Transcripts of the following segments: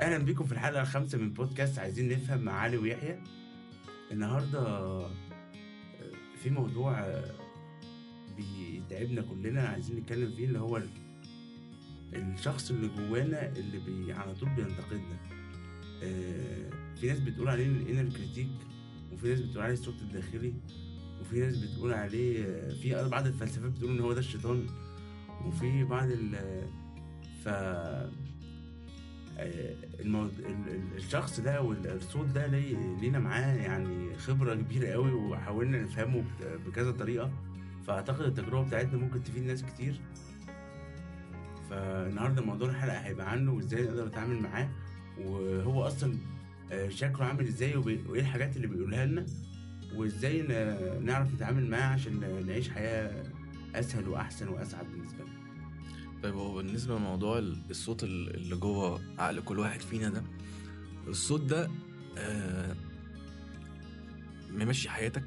اهلا بيكم في الحلقه الخامسه من بودكاست عايزين نفهم مع علي ويحيى النهارده آه، في موضوع آه، بيتعبنا كلنا عايزين نتكلم فيه اللي هو ال- الشخص اللي جوانا اللي بي على طول بينتقدنا آه، في ناس بتقول عليه الانر كريتيك وفي ناس بتقول عليه الصوت الداخلي وفي ناس بتقول عليه آه، في بعض الفلسفات بتقول ان هو ده الشيطان وفي بعض ال ف آه، المو... ال- ال- الشخص ده او ال- الصوت ده لي... لينا معاه يعني خبره كبيره قوي وحاولنا نفهمه ب- بكذا طريقه فاعتقد التجربه بتاعتنا ممكن تفيد ناس كتير فالنهارده موضوع الحلقه هيبقى عنه وازاي نقدر نتعامل معاه وهو اصلا آه، شكله عامل ازاي وبي... وايه الحاجات اللي بيقولها لنا وازاي ن... نعرف نتعامل معاه عشان نعيش حياه اسهل واحسن واسعد بالنسبه لنا طيب هو بالنسبة لموضوع ال- الصوت ال- اللي جوه عقل كل واحد فينا ده الصوت ده آه ممشي حياتك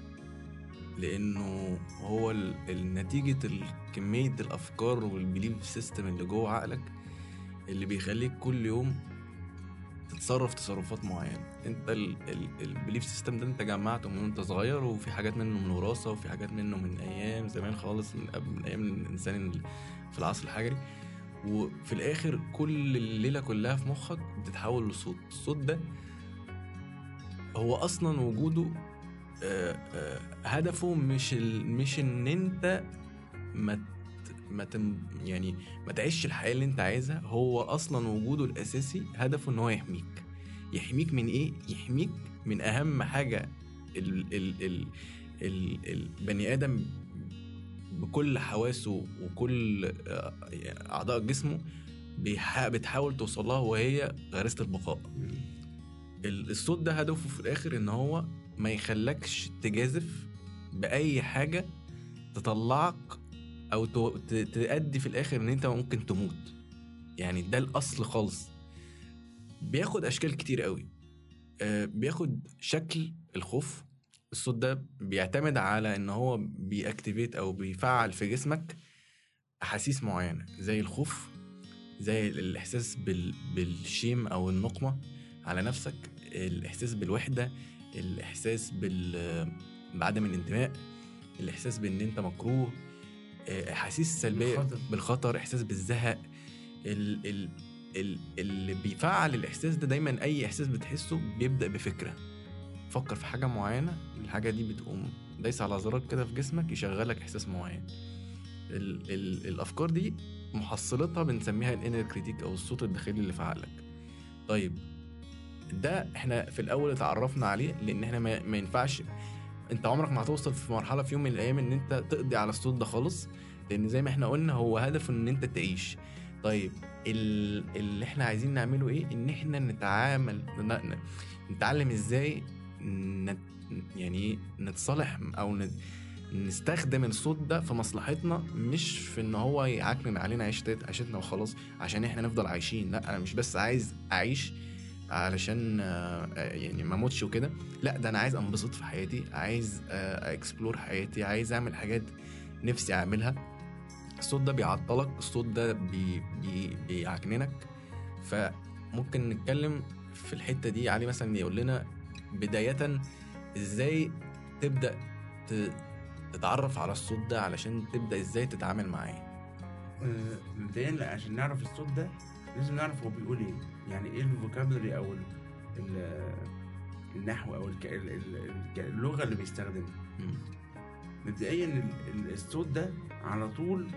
لأنه هو ال- ال- نتيجة ال- كمية الأفكار والبيليف سيستم اللي جوه عقلك اللي بيخليك كل يوم تتصرف تصرفات معينة انت البيليف سيستم ده انت جمعته من وانت صغير وفي حاجات منه من وراثة وفي حاجات منه من ايام زمان خالص من قبل من ايام الانسان ال- في العصر الحجري وفي الاخر كل الليله كلها في مخك بتتحول لصوت الصوت ده هو اصلا وجوده آه، آه، هدفه مش ال... مش ان انت ما ت- ما تم يعني ما تعيش الحياه اللي انت عايزها هو اصلا وجوده الاساسي هدفه ان هو يحميك يحميك من ايه يحميك من اهم حاجه ال... ال... ال... ال... البني ادم بكل حواسه وكل آه، اعضاء جسمه بيح- بتحاول توصل لها وهي غريزه البقاء ال- الصوت ده هدفه في الاخر ان هو ما يخلكش تجازف باي حاجه تطلعك او تو- ت- تأدي في الاخر ان انت ممكن تموت يعني ده الاصل خالص بياخد اشكال كتير قوي آه، بياخد شكل الخوف الصوت ده بيعتمد على ان هو بيأكتيفيت او بيفعل في جسمك احاسيس معينه زي الخوف زي الاحساس بال... بالشيم او النقمه على نفسك الاحساس بالوحده الاحساس بال... بعدم الانتماء الاحساس بان انت مكروه آه، احاسيس سلبيه بالخطر. بالخطر احساس بالزهق ال... ال... ال... اللي بيفعل الاحساس ده دايما اي احساس بتحسه بيبدا بفكره فكر في حاجه معينه الحاجه دي بتقوم دايس على زرار كده في جسمك يشغلك احساس معين ال ال الافكار دي محصلتها بنسميها الانر كريتيك او الصوت الداخلي اللي في عقلك طيب ده احنا في الاول اتعرفنا عليه لان احنا ما, ما ينفعش انت عمرك ما هتوصل في مرحله في يوم من الايام ان انت تقضي على الصوت ده خالص لان زي ما احنا قلنا هو هدفه ان انت تعيش طيب ال- اللي احنا عايزين نعمله ايه ان احنا نتعامل ن- ن- نتعلم ازاي نت يعني إيه؟ نتصالح او ن- نستخدم الصوت ده في مصلحتنا مش في ان هو يعكنن علينا عيشت عيشتنا وخلاص عشان احنا نفضل عايشين لا انا مش بس عايز اعيش علشان آه، آه، يعني ما اموتش وكده لا ده انا عايز انبسط في حياتي عايز اكسبلور حياتي عايز اعمل حاجات نفسي اعملها الصوت ده بيعطلك الصوت ده بي بي بيعكننك فممكن نتكلم في الحته دي علي مثلا يقول لنا بدايه ازاي تبدا ت- تتعرف على الصوت ده علشان تبدا ازاي تتعامل معاه آه، مبدئيا لا، عشان نعرف الصوت ده لازم نعرف هو بيقول ايه يعني ايه الفوكابلري او ال ال النحو او الك... ال- ال- الك- اللغه اللي بيستخدمها مم. مبدئيا ال- ال- الصوت ده على طول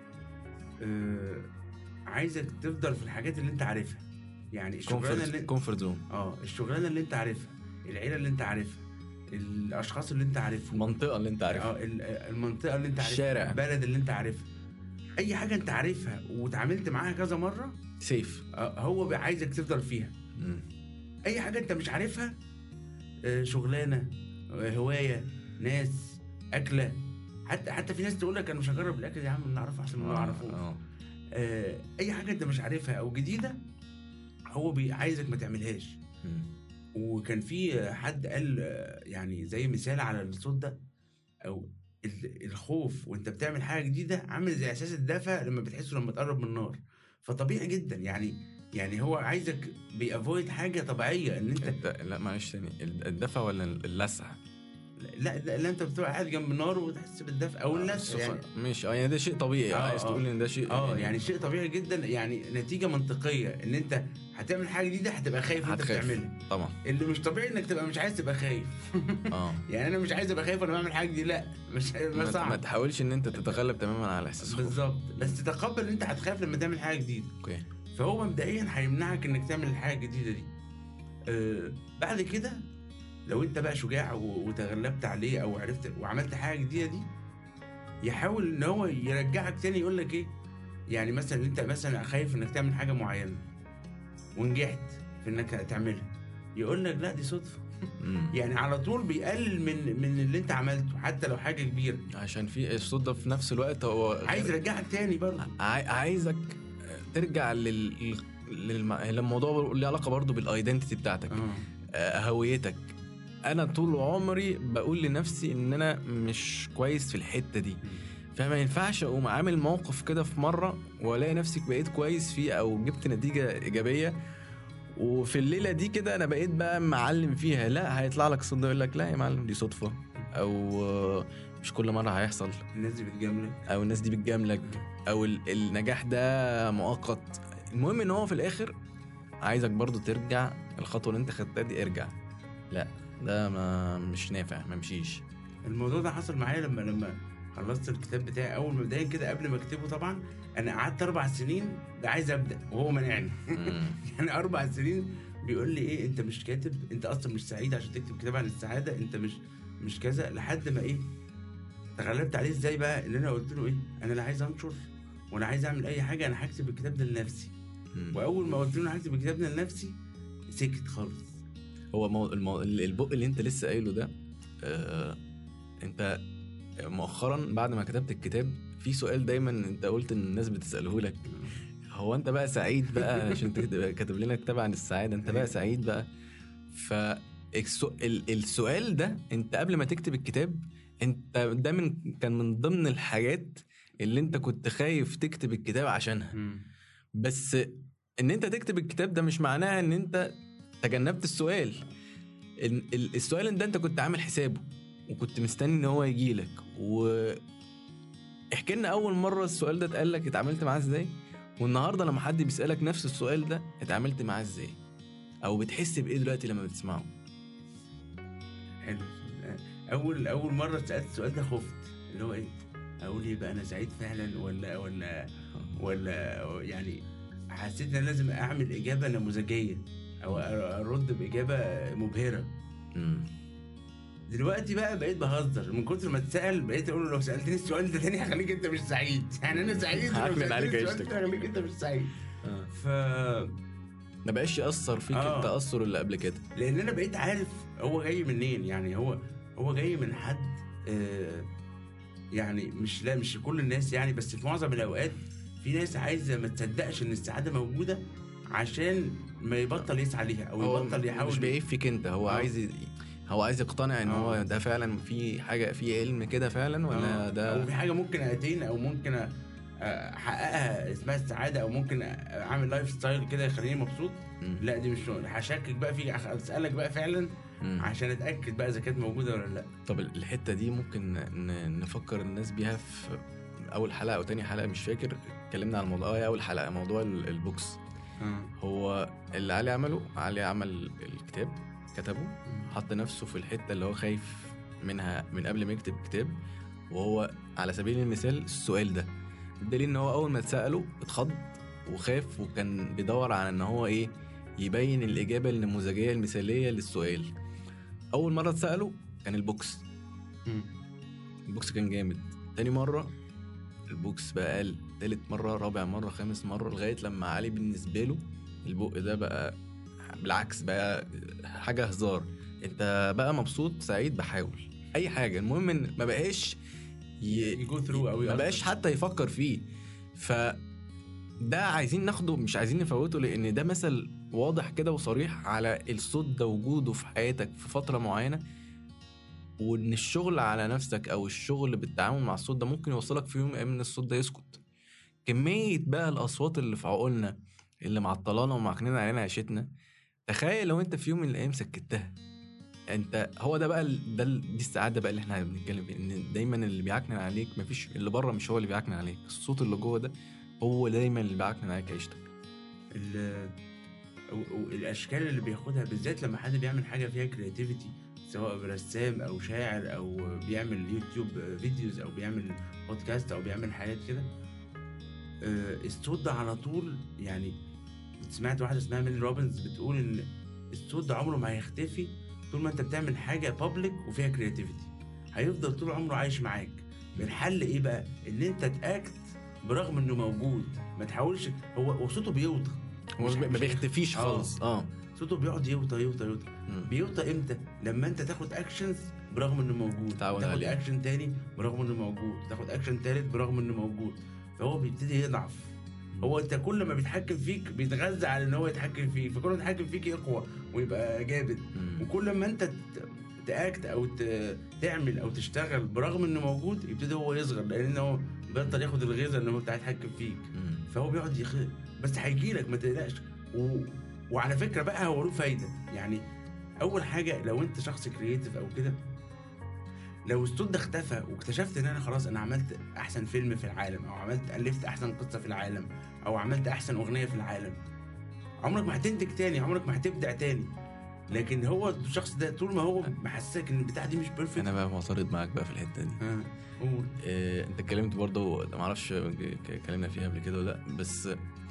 آه عايزك تفضل في الحاجات اللي انت عارفها يعني الشغلانه اللي كومفورت زون اه الشغلانه اللي انت عارفها العيله اللي انت عارفها الاشخاص اللي انت عارفهم المنطقه اللي انت عارفها اه ال- المنطقه اللي انت عارفها الشارع. البلد اللي انت عارفها اي حاجه انت عارفها وتعاملت معاها كذا مره سيف آه، هو بقى عايزك تفضل فيها مم. اي حاجه انت مش عارفها آه، شغلانه آه، هوايه ناس اكله حتى حتى في ناس تقول لك انا مش هجرب الاكل ده يا عم اللي اعرفه احسن من اللي ما اعرفوش آه. آه، اي حاجه انت مش عارفها او جديده هو بي- عايزك ما تعملهاش مم. وكان في حد قال آه، يعني زي مثال على الصوت ده او ال- الخوف وانت بتعمل حاجه جديده عامل زي احساس الدفى لما بتحسه لما تقرب من النار فطبيعي جدا يعني يعني هو عايزك بيأفويد حاجه طبيعيه ان انت انت لا معلش تاني ال- الدفى ولا اللسع لا لا, لا انت بتبقى قاعد جنب النار وتحس بالدفء او اللسع يعني مش اه يعني ده شيء طبيعي آه، عايز آه. تقول ان ده شيء اه يعني شيء طبيعي جدا يعني نتيجه منطقيه ان انت هتعمل حاجه جديده هتبقى خايف وانت هتخاف. بتعملها طبعا اللي مش طبيعي انك تبقى مش عايز تبقى خايف اه يعني انا مش عايز ابقى خايف وانا بعمل حاجه دي لا مش ما, ما ما صعب تحاولش ان انت تتغلب تماما على احساس الخوف بالظبط بس تقبل ان انت هتخاف لما تعمل حاجه جديده اوكي فهو مبدئيا هيمنعك انك تعمل الحاجه الجديده دي آه بعد كده لو انت بقى شجاع و- وتغلبت عليه او عرفت وعملت حاجه جديده دي يحاول ان هو يرجعك تاني يقول لك ايه يعني مثلا انت مثلا خايف انك تعمل حاجه معينه ونجحت في انك تعملها يقول لك لا دي صدفه مم. يعني على طول بيقلل من من اللي انت عملته حتى لو حاجه كبيره عشان في الصوت ده في نفس الوقت هو عايز يرجعك تاني برضه عاي- عايزك ترجع لل للم... الموضوع له علاقه برضو بالايدنتيتي بتاعتك اه آه، هويتك انا طول عمري بقول لنفسي ان انا مش كويس في الحته دي فما ينفعش اقوم عامل موقف كده في مره والاقي نفسي بقيت كويس فيه او جبت نتيجه ايجابيه وفي الليله دي كده انا بقيت بقى معلم فيها لا هيطلع لك صدق يقول لك لا يا معلم دي صدفه او آه، مش كل مره هيحصل الناس دي بتجاملك او الناس دي بتجاملك او ال- النجاح ده مؤقت المهم ان هو في الاخر عايزك برضو ترجع الخطوه اللي انت خدتها دي ارجع لا ده ما مش نافع ما مشيش الموضوع ده حصل معايا لما لما خلصت الكتاب بتاعي اول مبدئيا كده قبل ما اكتبه طبعا انا قعدت اربع سنين ده عايز ابدا وهو منعني مم. يعني اربع سنين بيقول لي ايه انت مش كاتب انت اصلا مش سعيد عشان تكتب كتاب عن السعاده انت مش مش كذا لحد ما ايه تغلبت عليه ازاي بقى ان انا قلت له ايه انا لا عايز انشر ولا عايز اعمل اي حاجه انا هكتب الكتاب ده لنفسي مم. واول ما قلت له انا هكتب الكتاب ده لنفسي سكت خالص هو مو... المو... البق اللي انت لسه قايله ده آه... انت مؤخرا بعد ما كتبت الكتاب في سؤال دايما انت قلت ان الناس بتساله لك هو انت بقى سعيد بقى عشان تكتب كاتب لنا كتاب عن السعاده انت بقى سعيد بقى ف السو- ال- السؤال ده انت قبل ما تكتب الكتاب انت ده من كان من ضمن الحاجات اللي انت كنت خايف تكتب الكتاب عشانها بس ان انت تكتب الكتاب ده مش معناها ان انت تجنبت السؤال ال- ال- السؤال ده انت كنت عامل حسابه وكنت مستني ان هو يجي لك و احكي لنا اول مره السؤال ده اتقال لك اتعاملت معاه ازاي والنهارده لما حد بيسالك نفس السؤال ده اتعاملت معاه ازاي او بتحس بايه دلوقتي لما بتسمعه حلو اول اول مره سالت السؤال ده خفت اللي هو ايه اقول ايه بقى انا سعيد فعلا ولا ولا ولا يعني حسيت ان انا لازم اعمل اجابه نموذجيه او ارد باجابه مبهره مم. دلوقتي بقى بقيت بهزر من كتر ما اتسال بقيت اقول له لو سالتني السؤال ده تاني هخليك انت مش سعيد يعني انا سعيد لو هعكنن سالتني عليك السؤال عيشتك. ده هخليك انت مش سعيد ف ما بقاش ياثر فيك آه. التاثر اللي قبل كده لان انا بقيت عارف هو جاي منين يعني هو هو جاي من حد آه يعني مش لا مش كل الناس يعني بس في معظم الاوقات في ناس عايزه ما تصدقش ان السعاده موجوده عشان ما يبطل يسعى ليها او هو يبطل يحاول مش بعيب فيك انت هو آه. عايز ي- هو عايز يقتنع ان آه. هو ده فعلا في حاجه في علم كده فعلا ولا آه، ده او في حاجه ممكن اتين او ممكن أ- احققها اسمها السعاده او ممكن اعمل لايف ستايل كده يخليني مبسوط مم. لا دي مش شغل هشكك بقى فيك اسالك بقى فعلا مم. عشان اتاكد بقى اذا كانت موجوده ولا لا طب الحته دي ممكن ن- نفكر الناس بيها في اول حلقه او تاني حلقه مش فاكر اتكلمنا عن الموضوع اه اول حلقه موضوع ال- البوكس هو اللي علي عمله علي عمل الكتاب كتبه حط نفسه في الحته اللي هو خايف منها من قبل ما يكتب كتاب وهو على سبيل المثال السؤال ده الدليل ان هو اول ما اتساله اتخض وخاف وكان بيدور على ان هو ايه يبين الاجابه النموذجيه المثاليه للسؤال اول مره اتساله كان البوكس مم. البوكس كان جامد تاني مرة البوكس بقى قل تالت مرة رابع مرة خامس مرة لغاية لما علي بالنسبة له البق ده بقى بالعكس بقى حاجة هزار انت بقى مبسوط سعيد بحاول اي حاجة المهم ان ما بقاش ي... يجو ثرو او ما بقاش حتى يفكر فيه ف ده عايزين ناخده مش عايزين نفوته لان ده مثل واضح كده وصريح على الصوت ده وجوده في حياتك في فتره معينه وان الشغل على نفسك او الشغل بالتعامل مع الصوت ده ممكن يوصلك في يوم من الأيام ان الصوت ده يسكت كميه بقى الاصوات اللي في عقولنا اللي معطلانا ومعكنين علينا عيشتنا تخيل لو انت في يوم من الايام سكتها انت هو ده بقى ال- ده ال- دي السعاده بقى اللي احنا بنتكلم فيها ان دايما اللي بيعكنن عليك مفيش اللي بره مش هو اللي بيعكنن عليك الصوت اللي جوه ده هو دايما اللي بيعكنن عليك عيشتك ال- و- و- الاشكال اللي بياخدها بالذات لما حد بيعمل حاجه فيها كرياتيفيتي سواء رسام او شاعر او بيعمل يوتيوب فيديوز او بيعمل بودكاست او بيعمل حاجات كده آه، الصوت ده على طول يعني سمعت واحده اسمها ميل روبنز بتقول ان الصوت ده عمره ما هيختفي طول ما انت بتعمل حاجه بابليك وفيها كرياتيفيتي هيفضل طول عمره عايش معاك الحل ايه بقى ان انت تاكت برغم انه موجود ما تحاولش هو هو صوته بيوطى هو مش- ما مش- بيختفيش آه. خالص اه صوته بيقعد يوطى يوطى يوطى مم. بيوطى امتى لما انت تاخد اكشنز برغم انه موجود تتعود تاخد عليه. اكشن تاني برغم انه موجود تاخد اكشن تالت برغم انه موجود فهو بيبتدي يضعف هو انت كل ما بيتحكم فيك بيتغذى على ان هو يتحكم فيك فكل ما يتحكم فيك يقوى ويبقى جامد مم. وكل ما انت ت- تاكت او ت- تعمل او تشتغل برغم انه موجود يبتدي هو يصغر لان هو بيفضل ياخد الغذاء ان هو بتاع يتحكم فيك مم. فهو بيقعد يخ... بس هيجي لك ما تقلقش و... وعلى فكره بقى هو له فايده يعني اول حاجه لو انت شخص كرييتيف او كده لو الصوت ده اختفى واكتشفت ان انا خلاص انا عملت احسن فيلم في العالم او عملت الفت احسن قصه في العالم او عملت احسن اغنيه في العالم عمرك ما هتنتج تاني عمرك ما هتبدع تاني لكن هو الشخص ده طول ما هو محسسك ان البتاع دي مش بيرفكت انا بقى معترض معاك بقى في الحته دي ها قول آه، انت اتكلمت برضه ما اعرفش اتكلمنا فيها قبل كده ولا لا بس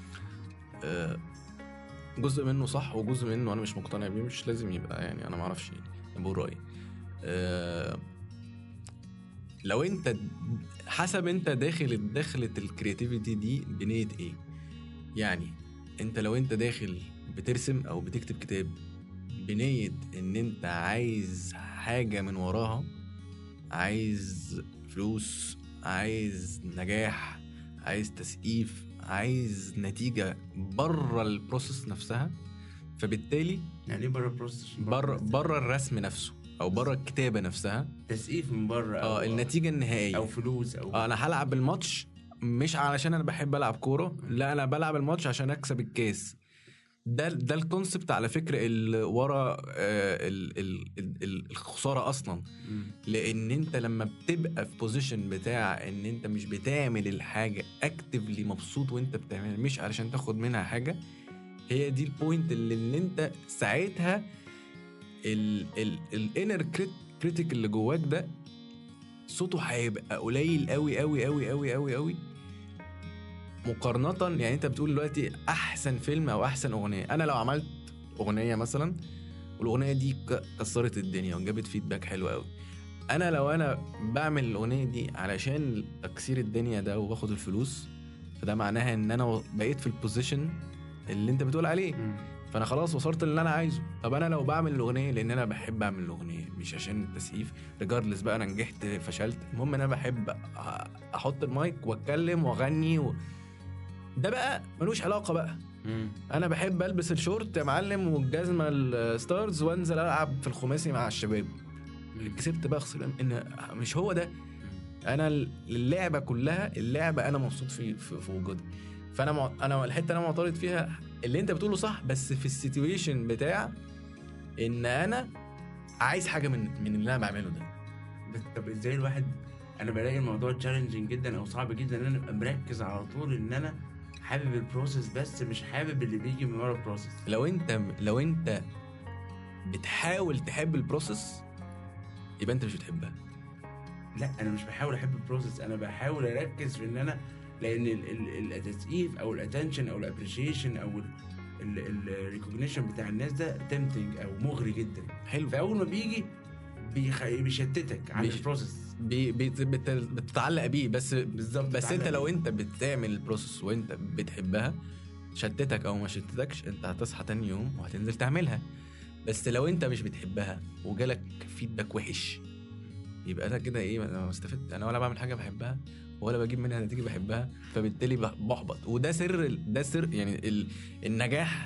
آه، جزء منه صح وجزء منه انا مش مقتنع بيه مش لازم يبقى يعني انا ما اعرفش يعني بقول رايي آه، لو انت حسب انت داخل دخلة الكرياتيفيتي دي بنية ايه يعني انت لو انت داخل بترسم او بتكتب كتاب بنية ان انت عايز حاجة من وراها عايز فلوس عايز نجاح عايز تسقيف عايز نتيجة بره البروسيس نفسها فبالتالي يعني ايه بره البروسيس بره بره الرسم نفسه او بره الكتابة نفسها تسقيف من بره اه أو- النتيجة النهائية او فلوس او اه انا هلعب الماتش مش علشان انا بحب العب كوره لا انا بلعب الماتش عشان اكسب الكاس ده ده الكونسبت على فكره اللي ورا آه، ال- ال- ال- ال- الخساره اصلا مم. لان انت لما بتبقى في بوزيشن بتاع ان انت مش بتعمل الحاجه اكتفلي مبسوط وانت بتعملها مش علشان تاخد منها حاجه هي دي البوينت اللي ان انت ساعتها الانر كريتيك اللي جواك ده صوته هيبقى قليل قوي قوي قوي قوي قوي قوي مقارنة يعني انت بتقول دلوقتي احسن فيلم او احسن اغنية انا لو عملت اغنية مثلا والاغنية دي ك- كسرت الدنيا وجابت فيدباك حلو قوي انا لو انا بعمل الاغنية دي علشان تكسير الدنيا ده وباخد الفلوس فده معناها ان انا بقيت في البوزيشن اللي انت بتقول عليه مم. فانا خلاص وصلت اللي انا عايزه طب انا لو بعمل الاغنيه لان انا بحب اعمل الاغنيه مش عشان التسقيف ريجاردلس بقى انا نجحت فشلت المهم ان انا بحب أ- احط المايك واتكلم واغني و... ده بقى ملوش علاقه بقى مم. انا بحب البس الشورت يا معلم والجزمه الستارز وانزل العب في الخماسي مع الشباب كسبت بقى خسران ان مش هو ده انا اللعبه كلها اللعبه انا مبسوط في في, في وجودي فانا مع... انا الحته اللي انا معترض فيها اللي انت بتقوله صح بس في السيتويشن بتاع ان انا عايز حاجه من من اللي انا بعمله ده بس طب ازاي الواحد انا بلاقي الموضوع تشالنجينج جدا او صعب جدا ان انا ابقى مركز على طول ان انا حابب البروسيس بس مش حابب اللي بيجي من ورا البروسيس لو انت لو انت بتحاول تحب البروسيس يبقى انت مش بتحبها لا انا مش بحاول احب البروسيس انا بحاول اركز في ان انا لان ال- ال- التسقيف او الاتنشن او الابريشيشن او الريكوجنيشن بتاع الناس ده تمتنج او مغري جدا حلو فاول ما بيجي بيخ... بيشتتك عن بيش- البروسيس بي بي بت- بتتعلق بيه بس بالظبط بس انت بتتعلق لو بيه. انت بتعمل البروسيس وانت بتحبها شتتك او ما شتتكش انت هتصحى تاني يوم وهتنزل تعملها بس لو انت مش بتحبها وجالك فيدباك وحش يبقى انا كده ايه انا ما استفدت انا ولا بعمل حاجه بحبها ولا بجيب منها نتيجه بحبها فبالتالي بح- بحبط وده سر ال- ده سر يعني ال النجاح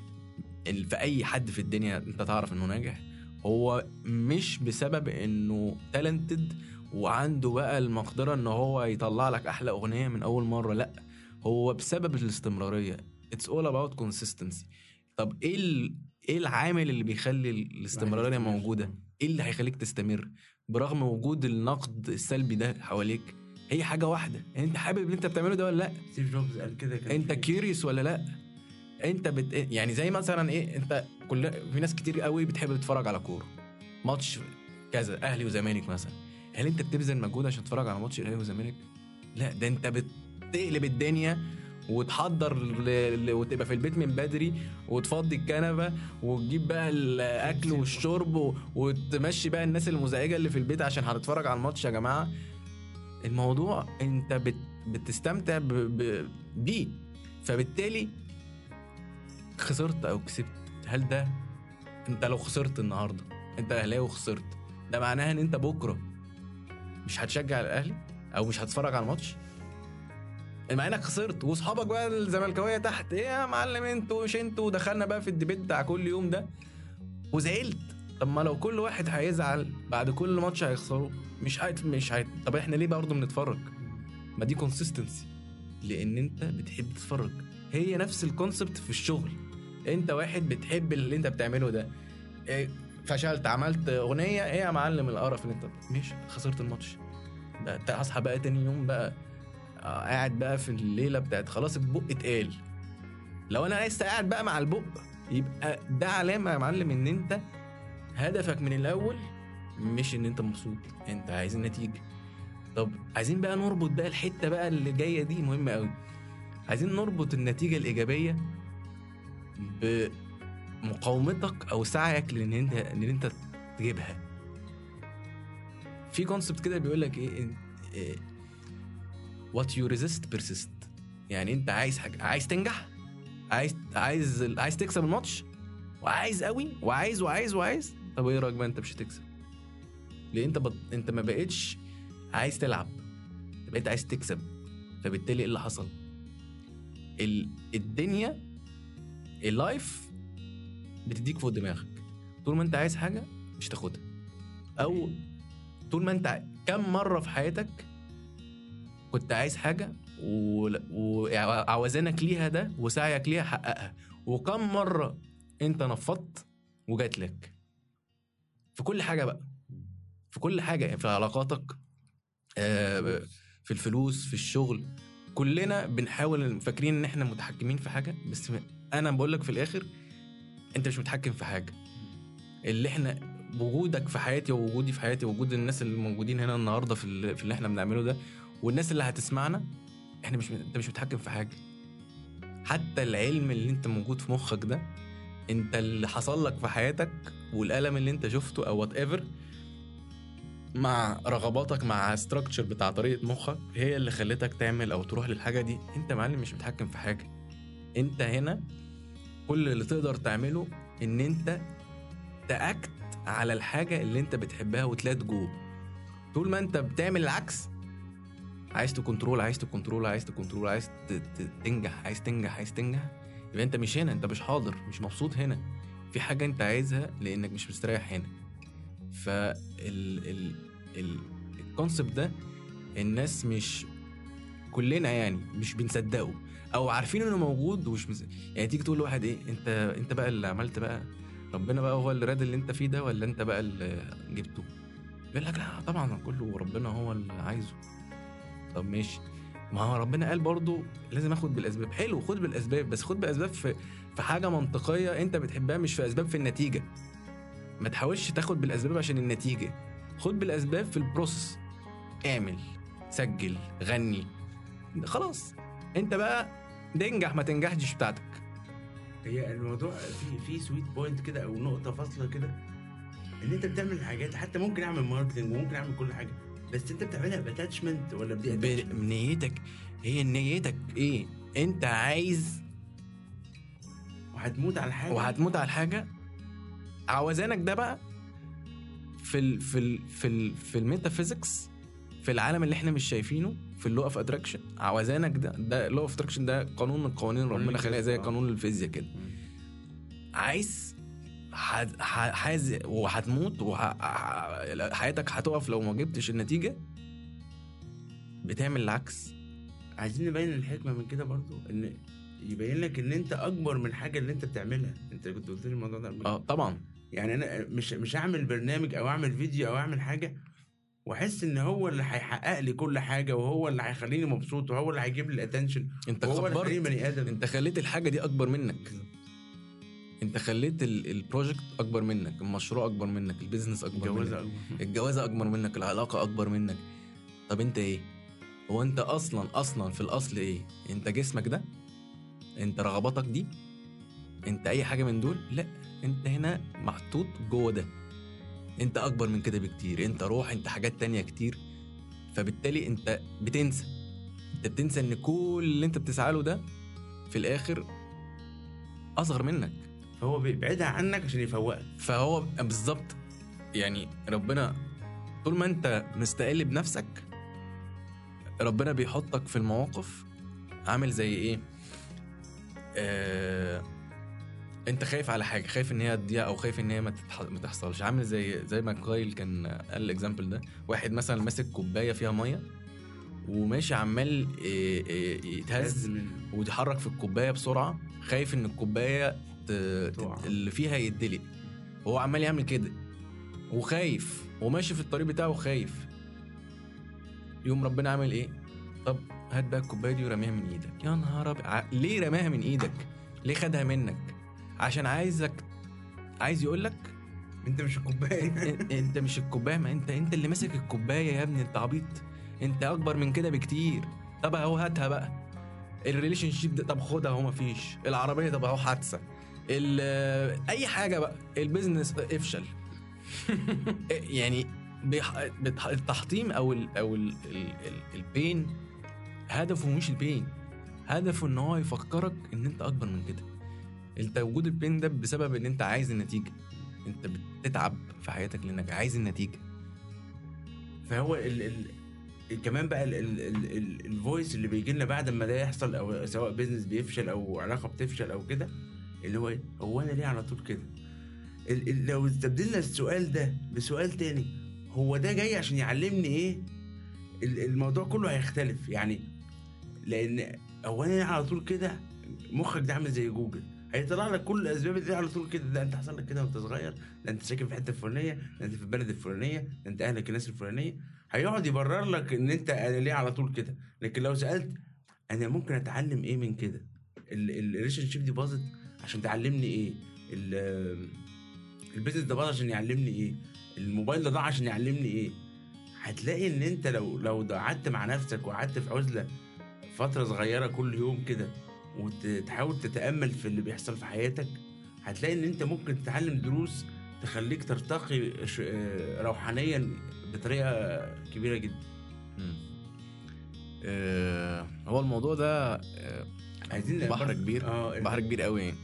ال- في اي حد في الدنيا انت تعرف انه ناجح هو مش بسبب انه تالنتد وعنده بقى المقدره ان هو يطلع لك احلى اغنيه من اول مره لا هو بسبب الاستمراريه اتس اول اباوت كونسيستنسي طب ايه ال... ايه العامل اللي بيخلي الاستمراريه يستمر. موجوده ايه اللي هيخليك تستمر برغم وجود النقد السلبي ده حواليك هي حاجه واحده انت حابب اللي انت بتعمله ده ولا لا ستيف جوبز قال كده كان انت في- كيوريوس ولا لا انت بت... يعني زي مثلا ايه انت كل في ناس كتير قوي بتحب تتفرج على كوره ماتش كذا اهلي وزمالك مثلا هل انت بتبذل مجهود عشان تتفرج على ماتش الاهلي والزمالك لا ده انت بتقلب الدنيا وتحضر ل... ل... وتبقى في البيت من بدري وتفضي الكنبه وتجيب بقى الاكل والشرب و... وتمشي بقى الناس المزعجه اللي في البيت عشان هتتفرج على الماتش يا جماعه الموضوع انت بت... بتستمتع ب... ب... بيه فبالتالي خسرت او كسبت هل ده انت لو خسرت النهارده انت اهلاوي وخسرت ده معناها ان انت بكره مش هتشجع الاهلي او مش هتتفرج على الماتش مع انك خسرت واصحابك بقى الزملكاويه تحت ايه يا معلم انتوا مش انتوا ودخلنا بقى في الديبيت بتاع كل يوم ده وزعلت طب ما لو كل واحد هيزعل بعد كل ماتش هيخسره مش هيت مش هيت طب احنا ليه برضه بنتفرج ما دي كونسيستنسي لان انت بتحب تتفرج هي نفس الكونسبت في الشغل انت واحد بتحب اللي انت بتعمله ده إيه، فشلت عملت اغنيه ايه يا معلم القرف اللي انت مش خسرت الماتش ده انت اصحى بقى تاني يوم بقى آه، قاعد بقى في الليله بتاعت خلاص البق اتقال لو انا لسه قاعد بقى مع البق يبقى ده علامه يا معلم ان انت هدفك من الاول مش ان انت مبسوط انت عايز النتيجه طب عايزين بقى نربط بقى الحته بقى اللي جايه دي مهمه قوي عايزين نربط النتيجه الايجابيه بمقاومتك او سعيك لان انت ان انت تجيبها في كونسبت كده بيقول لك ايه إيه، what you resist persist يعني انت عايز حاجه عايز تنجح عايز عايز عايز تكسب الماتش وعايز قوي وعايز وعايز وعايز طب ايه رايك بقى انت مش هتكسب ليه انت بط... انت ما بقتش عايز تلعب انت بقيت عايز تكسب فبالتالي ايه اللي حصل ال... الدنيا اللايف بتديك فوق دماغك طول ما انت عايز حاجه مش تاخدها او طول ما انت كم مره في حياتك كنت عايز حاجه و- وعوزانك ليها ده وسعيك ليها حققها وكم مره انت نفضت وجات لك في كل حاجه بقى في كل حاجه يعني في علاقاتك آه، في الفلوس في الشغل كلنا بنحاول فاكرين ان احنا متحكمين في حاجه بس انا بقول لك في الاخر انت مش متحكم في حاجه اللي احنا وجودك في حياتي ووجودي في حياتي ووجود الناس اللي موجودين هنا النهارده في ال- في اللي احنا بنعمله ده والناس اللي هتسمعنا احنا مش انت مش متحكم في حاجه حتى العلم اللي انت موجود في مخك ده انت اللي حصل لك في حياتك والالم اللي انت شفته او وات ايفر مع رغباتك مع ستراكشر بتاع طريقه مخك هي اللي خلتك تعمل او تروح للحاجه دي انت معلم مش متحكم في حاجه انت هنا كل اللي تقدر تعمله ان انت تاكت على الحاجه اللي انت بتحبها وتلات جو طول ما انت بتعمل العكس عايز تكنترول عايز تكنترول عايز تكنترول عايز ت- ت- تنجح عايز تنجح عايز تنجح يبقى انت مش هنا انت مش حاضر مش مبسوط هنا في حاجه انت عايزها لانك مش مستريح هنا فال ال ال الكونسبت ده الناس مش كلنا يعني مش بنصدقه او عارفين انه موجود ومش مز... يعني تيجي تقول لواحد ايه انت انت بقى اللي عملت بقى ربنا بقى هو اللي راد اللي انت فيه ده ولا انت بقى اللي جبته يقول لك لا طبعا كله ربنا هو اللي عايزه طب ماشي ما هو ربنا قال برضو لازم اخد بالاسباب حلو خد بالاسباب بس خد بالاسباب في في حاجه منطقيه انت بتحبها مش في اسباب في النتيجه ما تحاولش تاخد بالاسباب عشان النتيجه خد بالاسباب في البروسس اعمل سجل غني خلاص انت بقى تنجح ما تنجحش دي بتاعتك هي الموضوع في في سويت بوينت كده او نقطه فاصله كده ان انت بتعمل حاجات حتى ممكن اعمل ماركتنج وممكن اعمل كل حاجه بس انت بتعملها باتاتشمنت ولا بدي attachment؟ بنيتك هي نيتك ايه انت عايز وهتموت على حاجه وهتموت على الحاجه عوزانك ده بقى في ال في ال في ال في الميتافيزيكس في العالم اللي احنا مش شايفينه في اللو اوف اتراكشن عوزانك ده ده لو اوف اتراكشن ده قانون من قوانين ربنا قانون خلقها زي الفيزياء. قانون الفيزياء كده عايز ح- ح- حاز وهتموت وحياتك هتقف لو ما جبتش النتيجه بتعمل العكس عايزين نبين الحكمه من كده برضو ان يبين لك ان انت اكبر من الحاجه اللي انت بتعملها انت كنت قلت لي الموضوع ده قبل كده. اه طبعا يعني انا مش مش هعمل برنامج او اعمل فيديو او اعمل حاجه واحس ان هو اللي هيحقق لي كل حاجه وهو اللي هيخليني مبسوط وهو اللي هيجيب لي الاتنشن انت وهو اللي هيخليني كبرت بني ادم انت خليت الحاجه دي اكبر منك انت خليت ال- البروجكت اكبر منك المشروع اكبر منك البيزنس اكبر جوازة منك أكبر. الجوازه اكبر منك العلاقه اكبر منك طب انت ايه هو انت اصلا اصلا في الاصل ايه انت جسمك ده انت رغباتك دي انت اي حاجه من دول لا انت هنا محطوط جوه ده انت اكبر من كده بكتير انت روح انت حاجات تانية كتير فبالتالي انت بتنسى انت بتنسى ان كل اللي انت بتسعى له ده في الاخر اصغر منك فهو بيبعدها عنك عشان يفوقك فهو بالظبط يعني ربنا طول ما انت مستقل بنفسك ربنا بيحطك في المواقف عامل زي ايه آه انت خايف على حاجه خايف ان هي تضيع او خايف ان هي ما, تتح... ما تحصلش عامل زي زي ما كايل كان قال الاكزامبل ده واحد مثلا ماسك كوبايه فيها ميه وماشي عمال آه، آه، يتهز من ويتحرك في الكوبايه بسرعه خايف ان الكوبايه ت... تقع. ت... اللي فيها يدلق هو عمال يعمل كده وخايف وماشي في الطريق بتاعه خايف يوم ربنا عامل ايه طب هات بقى الكوبايه دي ورميها من ايدك يا نهار ابيض ع- ليه رماها من ايدك ليه خدها منك عشان عايزك عايز يقول لك انت مش الكوبايه إن- انت مش الكوبايه ما انت انت اللي ماسك الكوبايه يا ابني انت عبيط انت اكبر من كده بكتير طب اهو هاتها بقى الريليشن شيب ده طب خدها اهو مفيش العربيه طب اهو حادثه ال- اي حاجه بقى البيزنس افشل يعني بيح... بتح... التحطيم او ال... او ال... ال... ال... البين هدفه مش البين هدفه ان هو يفكرك ان انت اكبر من كده انت وجود البين ده بسبب ان انت عايز النتيجه انت بتتعب في حياتك لانك عايز النتيجه فهو ال ال كمان بقى ال- ال- ال- ال- الفويس اللي بيجي لنا بعد ما ده يحصل او سواء بيزنس بيفشل او علاقه بتفشل او كده اللي هو ايه هو انا ليه على طول كده ال- ال- لو استبدلنا السؤال ده بسؤال تاني هو ده جاي عشان يعلمني ايه ال- الموضوع كله هيختلف يعني لان هو انا ليه على طول كده مخك ده عامل زي جوجل هيطلع لك كل الاسباب اللي على طول كده ده انت حصل لك كده وانت صغير ده انت ساكن في الحته الفلانيه ده انت في البلد الفلانيه ده انت اهلك الناس الفلانيه هيقعد يبرر لك ان انت انا ليه على طول كده لكن لو سالت انا ممكن اتعلم ايه من كده الريليشن شيب دي باظت عشان تعلمني ايه ال- البيزنس ده باظ عشان يعلمني ايه الموبايل ده ضاع عشان يعلمني ايه هتلاقي ان انت لو لو قعدت مع نفسك وقعدت في عزله فتره صغيره كل يوم كده وتحاول تتامل في اللي بيحصل في حياتك هتلاقي ان انت ممكن تتعلم دروس تخليك ترتقي ش- آه، روحانيا بطريقه كبيره جدا آه هو الموضوع ده آه عايزين بحر برضه- كبير اه بحر كبير قوي يعني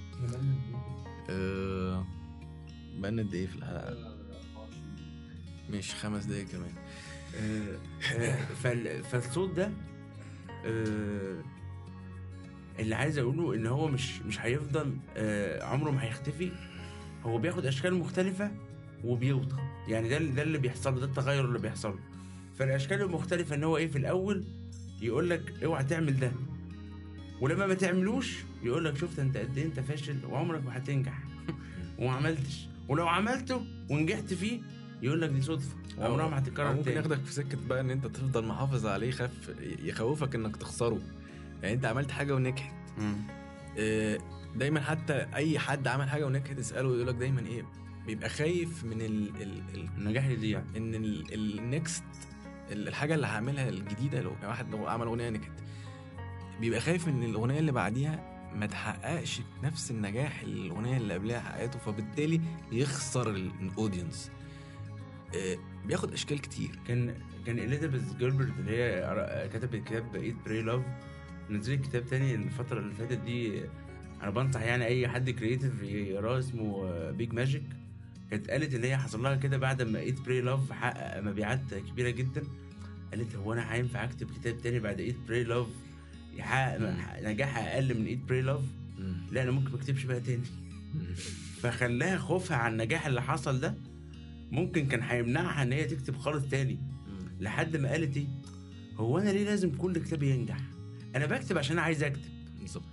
آه بقالنا قد ايه في الحلقه مش خمس دقايق كمان آه، آه، فال- فالصوت ده آه، اللي عايز اقوله ان هو مش مش هيفضل آه، عمره ما هيختفي هو بياخد اشكال مختلفه وبيوضح يعني ده ده اللي بيحصل له ده التغير اللي بيحصل له فالاشكال المختلفه ان هو ايه في الاول يقول لك اوعى تعمل ده ولما ما تعملوش يقول لك شفت انت قد ايه انت فاشل وعمرك ما هتنجح وما عملتش ولو عملته ونجحت فيه يقول لك دي صدفه وعمرها ما أو هتتكرر ممكن تاني ياخدك في سكه بقى ان انت تفضل محافظ عليه يخاف يخوفك انك تخسره يعني انت عملت حاجه ونجحت مم. آه، دايما حتى اي حد عمل حاجه ونجحت اساله يقول لك دايما ايه بيبقى خايف من ال ال ال النجاح يضيع ان النكست الحاجه اللي هعملها الجديده لو واحد لو عمل اغنيه نجحت بيبقى خايف ان الاغنيه اللي بعديها ما تحققش نفس النجاح اللي الاغنيه اللي قبلها حققته فبالتالي يخسر الاودينس بياخد اشكال كتير كان كان اليزابيث جيلبرت اللي هي قرا- كتبت كتاب ايت براي لاف نزلت كتاب تاني الفترة اللي فاتت دي انا بنصح يعني اي حد كرييتيف يقراه اسمه بيج ماجيك كانت قالت ان هي حصل لها كده بعد ما ايت براي لاف حقق مبيعات كبيرة جدا قالت هو انا هينفع اكتب كتاب تاني بعد ايت براي لاف يحقق نجاح اقل من ايت براي لاف لا انا ممكن ما اكتبش بقى تاني فخلاها خوفها على النجاح اللي حصل ده ممكن كان هيمنعها ان هي تكتب خالص تاني لحد ما قالت ايه هو انا ليه لازم كل كتاب ينجح انا بكتب عشان عايز اكتب بالظبط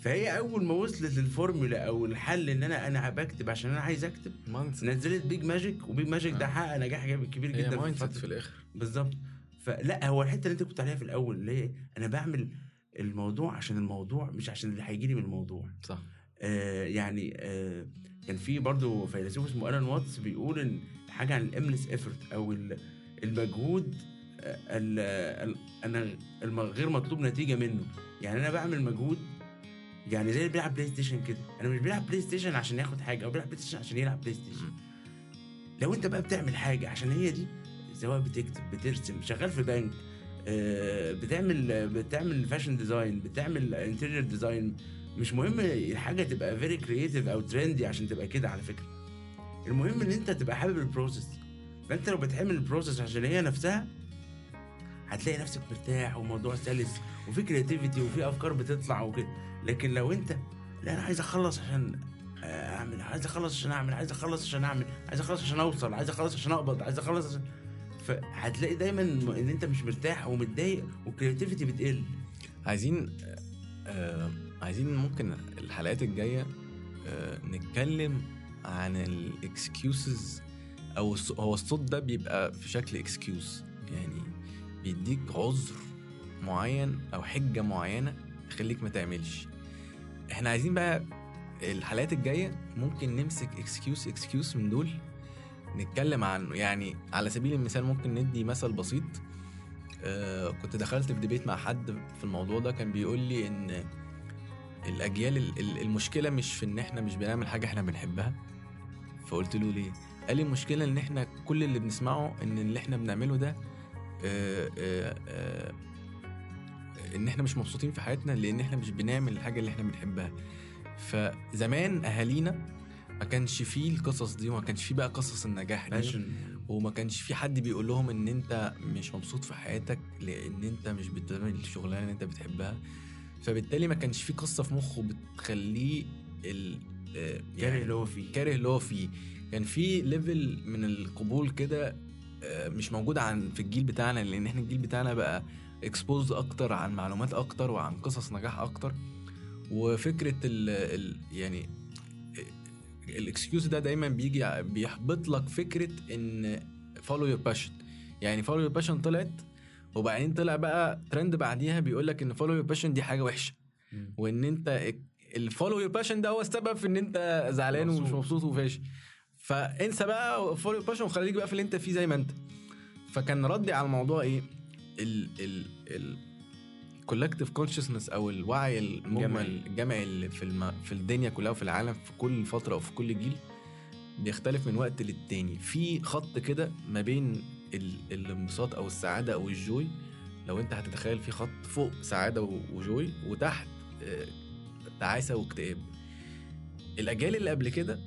فهي اول ما وصلت للفورمولا او الحل ان انا انا بكتب عشان انا عايز اكتب مايند نزلت بيج ماجيك وبيج ماجيك ده آه. حقق نجاح جامد- كبير هي جدا في مايند سيت الفترة. في الاخر بالظبط فلا هو الحته اللي انت كنت عليها في الاول اللي هي انا بعمل الموضوع عشان الموضوع مش عشان اللي هيجي لي من الموضوع صح آه يعني آه كان في برضو فيلسوف اسمه الان واتس بيقول ان حاجه عن الاملس ايفورت او ال- المجهود آه، ال- ال- انا الم- غير مطلوب نتيجه منه يعني انا بعمل مجهود يعني زي اللي بيلعب بلاي ستيشن كده انا مش بيلعب بلاي ستيشن عشان ياخد حاجه او بيلعب بلاي ستيشن عشان يلعب بلاي ستيشن لو انت بقى بتعمل حاجه عشان هي دي سواء بتكتب بترسم شغال في بنك آه، بتعمل بتعمل فاشن ديزاين بتعمل انتيريور ديزاين مش مهم الحاجه تبقى فيري كرييتيف او ترندي عشان تبقى كده على فكره المهم ان انت تبقى حابب البروسيس فانت لو بتعمل البروسيس عشان هي نفسها هتلاقي نفسك مرتاح وموضوع سلس وفي كرياتيفيتي وفي افكار بتطلع وكده لكن لو انت لا انا عايز اخلص عشان آه، اعمل عايز اخلص عشان اعمل عايز اخلص عشان اعمل عايز اخلص عشان اوصل عايز اخلص عشان اقبض عايز اخلص عشان فهتلاقي دايما ان انت مش مرتاح ومتضايق والكرياتيفيتي بتقل عايزين آه عايزين ممكن الحلقات الجايه آه نتكلم عن الاكسكيوزز او الص- هو الصوت ده بيبقى في شكل اكسكيوز يعني بيديك عذر معين او حجه معينه تخليك ما تعملش احنا عايزين بقى الحلقات الجايه ممكن نمسك اكسكيوز اكسكيوز من دول نتكلم عنه يعني على سبيل المثال ممكن ندي مثل بسيط آه كنت دخلت في ديبيت مع حد في الموضوع ده كان بيقول لي ان الاجيال ال- ال- المشكله مش في ان احنا مش بنعمل حاجه احنا بنحبها فقلت له ليه قال لي المشكله ان احنا كل اللي بنسمعه ان اللي احنا بنعمله ده آه آه آه ان احنا مش مبسوطين في حياتنا لان احنا مش بنعمل الحاجه اللي احنا بنحبها فزمان اهالينا ما كانش فيه القصص دي وما كانش فيه بقى قصص النجاح دي فاشن وما كانش في حد بيقول لهم ان انت مش مبسوط في حياتك لان انت مش بتعمل الشغلانه اللي انت بتحبها فبالتالي ما كانش في قصه في مخه بتخليه ال آه، كاره اللي هو فيه كاره اللي هو فيه كان في ليفل من القبول كده آه، مش موجود عن في الجيل بتاعنا لان احنا الجيل بتاعنا بقى اكسبوز اكتر عن معلومات اكتر وعن قصص نجاح اكتر وفكره ال ال يعني الاكسكيوز ده دايما بيجي بيحبط لك فكره ان فولو يور باشن يعني فولو يور باشن طلعت وبعدين طلع بقى ترند بعديها بيقول لك ان فولو يور باشن دي حاجه وحشه مم. وان انت الفولو يور باشن ده هو السبب في ان انت زعلان ومش مبسوط. مبسوط وفاشل فانسى بقى فولو يور باشن وخليك بقى في اللي انت فيه زي ما انت فكان ردي على الموضوع ايه ال ال ال collective consciousness او الوعي المجمل الجمعي. الجمعي اللي في الم... في الدنيا كلها وفي العالم في كل فتره وفي كل جيل بيختلف من وقت للتاني في خط كده ما بين ال... الانبساط او السعاده او الجوي لو انت هتتخيل في خط فوق سعاده و- وجوي وتحت آه، تعاسه واكتئاب الاجيال اللي قبل كده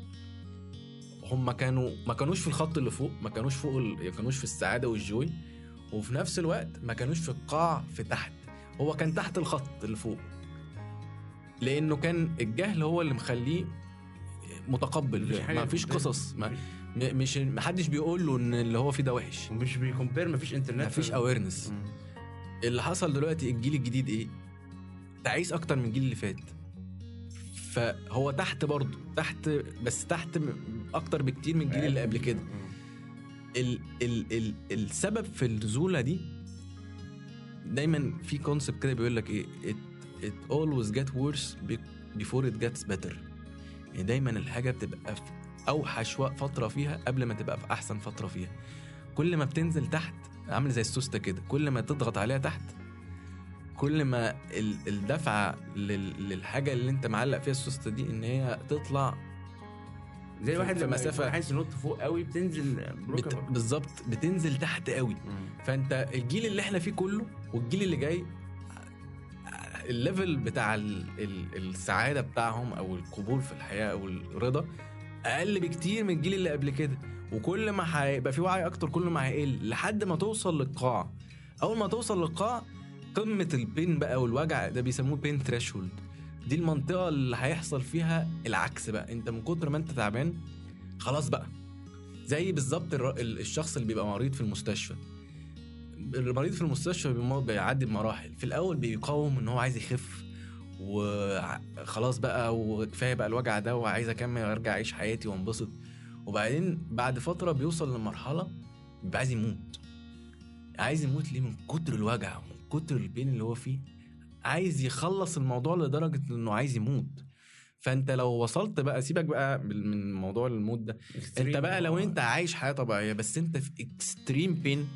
هم كانوا ما كانوش في الخط اللي فوق ما كانوش فوق ال... ما كانوش في السعاده والجوي وفي نفس الوقت ما كانوش في القاع في تحت هو كان تحت الخط اللي فوق لانه كان الجهل هو اللي مخليه متقبل مفيش حاجة ما فيش قدام. قصص ما م- مش ما حدش بيقول له ان اللي هو فيه ده وحش ومش بيكمبير مفيش انترنت ما فيش ف- اويرنس مم. اللي حصل دلوقتي الجيل الجديد ايه تعيس اكتر من الجيل اللي فات فهو تحت برضه تحت بس تحت م- اكتر بكتير من الجيل اللي قبل كده مم. ال ال ال السبب في النزوله دي دايما في كونسبت كده بيقول لك ايه it, it always get worse be- before it gets better يعني دايما الحاجه بتبقى في اوحش وق- فتره فيها قبل ما تبقى في احسن فتره فيها كل ما بتنزل تحت عامل زي السوسته كده كل ما تضغط عليها تحت كل ما ال- الدفعه لل- للحاجه اللي انت معلق فيها السوسته دي ان هي تطلع زي في- واحد في لما مسافة- يكون عايز ينط فوق قوي بتنزل بت... ركبه بالظبط بتنزل تحت قوي مم. فانت الجيل اللي احنا فيه كله والجيل اللي جاي الليفل بتاع ال... ال... السعاده بتاعهم او القبول في الحياه او الرضا اقل بكتير من الجيل اللي قبل كده وكل ما هيبقى في وعي اكتر كل ما هيقل لحد ما توصل للقاع اول ما توصل للقاع قمه البين بقى والوجع ده بيسموه بين ثريشولد دي المنطقه اللي هيحصل فيها العكس بقى انت من كتر ما انت تعبان خلاص بقى زي بالظبط الر- ال- الشخص اللي بيبقى مريض في المستشفى المريض في المستشفى بيمر- بيعدي بمراحل في الاول بيقاوم ان هو عايز يخف وخلاص بقى وكفايه بقى الوجع ده وعايز اكمل وارجع اعيش حياتي وانبسط وبعدين بعد فتره بيوصل لمرحله بيبقى عايز يموت عايز يموت ليه من كتر الوجع من كتر البين اللي هو فيه عايز يخلص الموضوع لدرجه انه عايز يموت فانت لو وصلت بقى سيبك بقى بال- من موضوع الموت ده انت بقى لو انت عايش حياه طبيعيه بس انت في اكستريم بين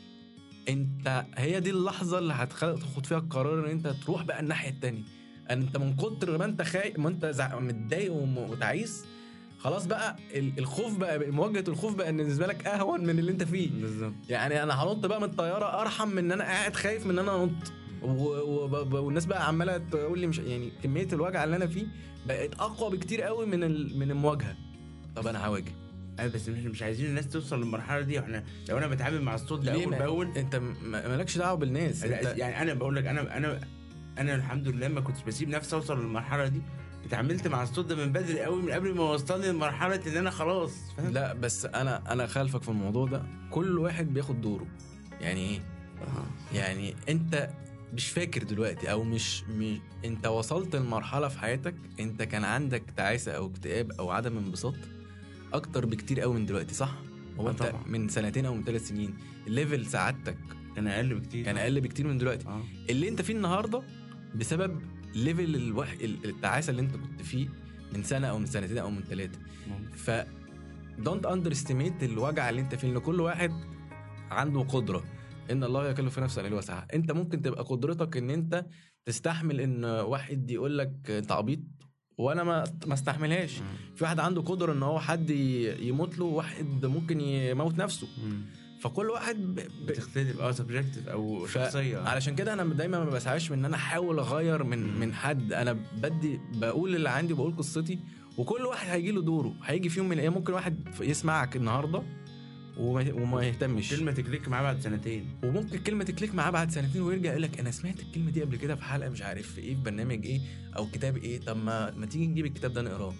انت هي دي اللحظه اللي هتخلق تاخد فيها القرار ان انت تروح بقى الناحيه التانية انت من كتر ما انت خايف ما انت زع- متضايق وم- وتعيس خلاص بقى ال- الخوف بقى مواجهه الخوف بقى بالنسبه لك اهون من اللي انت فيه بالظبط يعني انا هنط بقى من الطياره ارحم من ان انا قاعد خايف من ان انا انط و- وب- ب- والناس بقى عماله تقول لي مش يعني كميه الوجع اللي انا فيه بقت اقوى بكتير قوي من ال- من المواجهه طب انا هواجه ايوه بس احنا مش عايزين الناس توصل للمرحله دي احنا لو انا بتعامل مع الصوت ده ليه اول ما- باول انت م- مالكش دعوه بالناس لا، انت يعني انا بقول لك انا انا انا الحمد لله ما كنتش بسيب نفسي اوصل للمرحله دي اتعاملت مع الصوت ده من بدري قوي من قبل ما وصلني لمرحله ان انا خلاص فاهم لا بس انا انا خالفك في الموضوع ده كل واحد بياخد دوره يعني ايه آه. يعني انت مش فاكر دلوقتي او مش, مش انت وصلت لمرحله في حياتك انت كان عندك تعاسه او اكتئاب او عدم انبساط اكتر بكتير قوي من دلوقتي صح هو آه انت طبعا. من سنتين او من ثلاث سنين الليفل سعادتك كان اقل بكتير كان اقل بكتير من دلوقتي اه اللي انت فيه النهارده بسبب ليفل الوح... التعاسه اللي انت كنت فيه من سنه او من سنتين او من ثلاثه ممكن. ف دونت اندرستيميت الوجع اللي انت فيه لان كل واحد عنده قدره ان الله يكلف نفسا الا وسعها انت ممكن تبقى قدرتك ان انت تستحمل ان واحد يقول لك انت عبيط وانا ما ما استحملهاش مم. في واحد عنده قدره ان هو حد ي- يموت له واحد ممكن يموت نفسه مم. فكل واحد ب... ب... بتختلف اه سبجكتيف او ف- شخصيه علشان كده انا دايما ما بسعاش من ان انا احاول اغير من مم. من حد انا بدي بقول اللي عندي وبقول قصتي وكل واحد هيجي له دوره هيجي في يوم من الايام ممكن واحد يسمعك النهارده وما, وما يهتمش كلمه تكليك معاه بعد سنتين وممكن كلمه تكليك معاه بعد سنتين ويرجع يقول لك انا سمعت الكلمه دي قبل كده في حلقه مش عارف في ايه في برنامج ايه او كتاب ايه طب ما ما تيجي نجيب الكتاب ده نقراه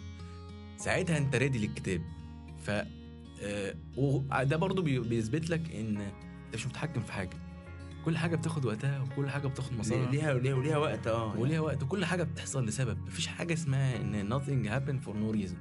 ساعتها انت ريدي للكتاب ف آه، وده برضو بي- بيثبت لك ان انت مش متحكم في حاجه كل حاجه بتاخد وقتها وكل حاجه بتاخد مسارها ليها وليها وليها وقت اه وليها وقت وكل حاجه بتحصل لسبب مفيش حاجه اسمها ان nothing happen for no reason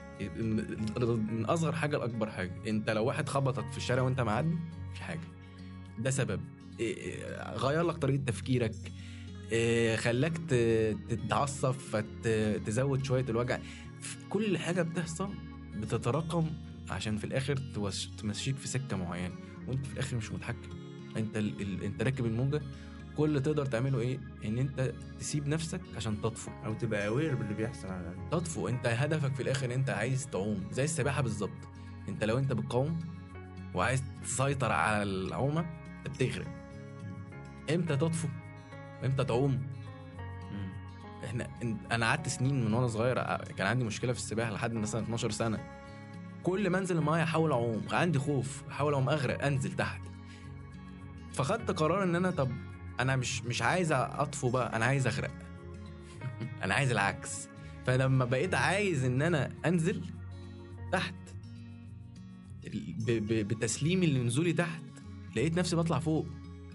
من اصغر حاجه لاكبر حاجه انت لو واحد خبطك في الشارع وانت معدي مفيش حاجه ده سبب إيه- إيه، غير لك طريقه تفكيرك إيه، خلاك ت- تتعصب فتزود شويه الوجع ف- كل حاجه بتحصل بتتراكم عشان في الاخر توش- تمشيك في سكه معينه وانت في الاخر مش متحكم انت ال... ال... انت راكب الموجه كل اللي تقدر تعمله ايه ان انت تسيب نفسك عشان تطفو او تبقى اوير باللي بيحصل على الأقل. تطفو انت هدفك في الاخر ان انت عايز تعوم زي السباحه بالظبط انت لو انت بتقاوم وعايز تسيطر على العومه انت بتغرق امتى تطفو امتى تعوم مم. احنا إن- انا قعدت سنين من وانا صغير ع- كان عندي مشكله في السباحه لحد مثلا 12 سنه كل ما انزل المايه احاول اعوم عندي خوف احاول اعوم اغرق انزل تحت فخدت قرار ان انا طب انا مش مش عايز اطفو بقى انا عايز اغرق انا عايز العكس فلما بقيت عايز ان انا انزل تحت ب- ب- بتسليمي لنزولي تحت لقيت نفسي بطلع فوق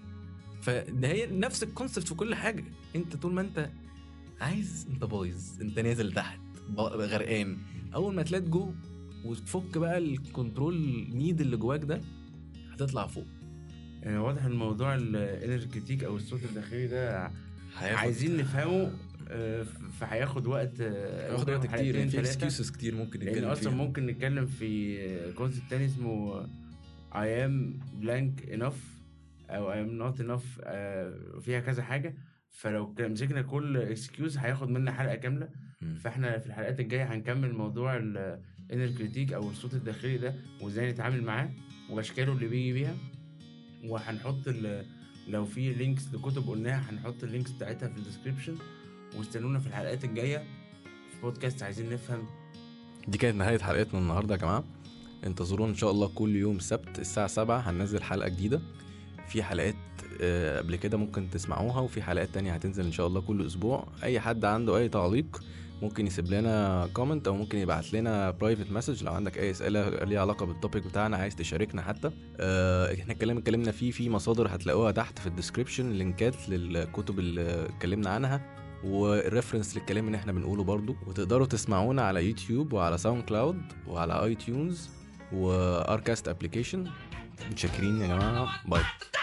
فده هي نفس الكونسبت في كل حاجه انت طول ما انت عايز انت بايظ انت نازل تحت ب- غرقان اول ما تلاقي جو وتفك بقى الكنترول نيد اللي جواك ده هتطلع فوق يعني واضح ان موضوع الانرجي كريتيك او الصوت الداخلي ده هياخد- عايزين نفهمه آه، فهياخد وقت آه، هياخد وقت حلقتين، كتير في تلاتة. اكسكيوزز كتير ممكن لان نتكلم اصلا فيها ممكن نتكلم في كونسيبت تاني اسمه I am blank enough او I am not enough آه، فيها كذا حاجه فلو كان مسكنا كل اكسكيوز هياخد منا حلقه كامله مم. فاحنا في الحلقات الجايه هنكمل موضوع الانر كريتيك او الصوت الداخلي ده وازاي نتعامل معاه واشكاله اللي بيجي بيها وهنحط ال- لو في لينكس لكتب قلناها هنحط اللينكس بتاعتها في الديسكريبشن واستنونا في الحلقات الجايه في بودكاست عايزين نفهم دي كانت نهاية حلقتنا النهاردة يا جماعة انتظرونا ان شاء الله كل يوم سبت الساعة 7 هننزل حلقة جديدة في حلقات آه، قبل كده ممكن تسمعوها وفي حلقات تانية هتنزل ان شاء الله كل اسبوع اي حد عنده اي تعليق ممكن يسيب لنا كومنت او ممكن يبعت لنا برايفت مسج لو عندك اي اسئله ليها علاقه بالتوبيك بتاعنا عايز تشاركنا حتى آه، احنا الكلام اتكلمنا فيه في مصادر هتلاقوها تحت في الديسكريبشن لينكات للكتب اللي اتكلمنا عنها والريفرنس للكلام اللي احنا بنقوله برضو وتقدروا تسمعونا على يوتيوب وعلى ساوند كلاود وعلى اي تيونز واركاست ابلكيشن متشكرين يا جماعه باي